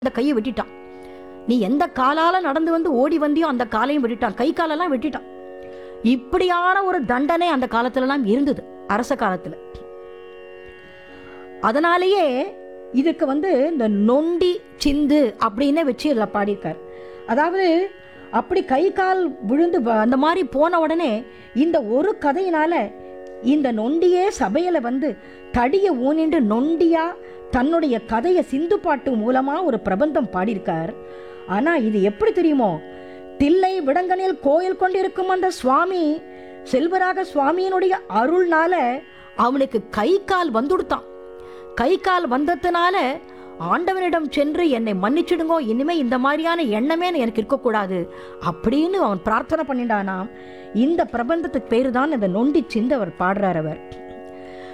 அந்த கையை வெட்டிட்டான் நீ எந்த காலால நடந்து வந்து ஓடி வந்தியோ அந்த காலையும் வெட்டிட்டான் கை காலெல்லாம் வெட்டிட்டான் இப்படியான ஒரு தண்டனை அந்த காலத்துலலாம் இருந்தது அரச காலத்துல அதனாலேயே இதுக்கு வந்து இந்த நொண்டி சிந்து அப்படின்னு வச்சு இதில் பாடியிருக்கார் அதாவது அப்படி கை கால் விழுந்து வ- அந்த மாதிரி போன உடனே இந்த ஒரு கதையினால இந்த நொண்டியே சபையில வந்து தடிய ஊனிண்டு நொண்டியா தன்னுடைய கதையை சிந்து பாட்டு மூலமா ஒரு பிரபந்தம் பாடியிருக்கார் ஆனா இது எப்படி தெரியுமோ தில்லை விடங்கனில் கோயில் கொண்டிருக்கும் அந்த சுவாமி செல்வராக சுவாமியினுடைய அருள்னால அவனுக்கு கை கால் வந்துடுத்தான் கை கால் வந்ததுனால ஆண்டவனிடம் சென்று என்னை மன்னிச்சிடுங்கோ இனிமே இந்த மாதிரியான எண்ணமே எனக்கு இருக்கக்கூடாது அப்படின்னு அவன் பிரார்த்தனை பண்ணிட்டானாம் இந்த பிரபந்தத்துக்கு பேரு தான் இந்த நொண்டி சிந்து அவர் பாடுறார் அவர்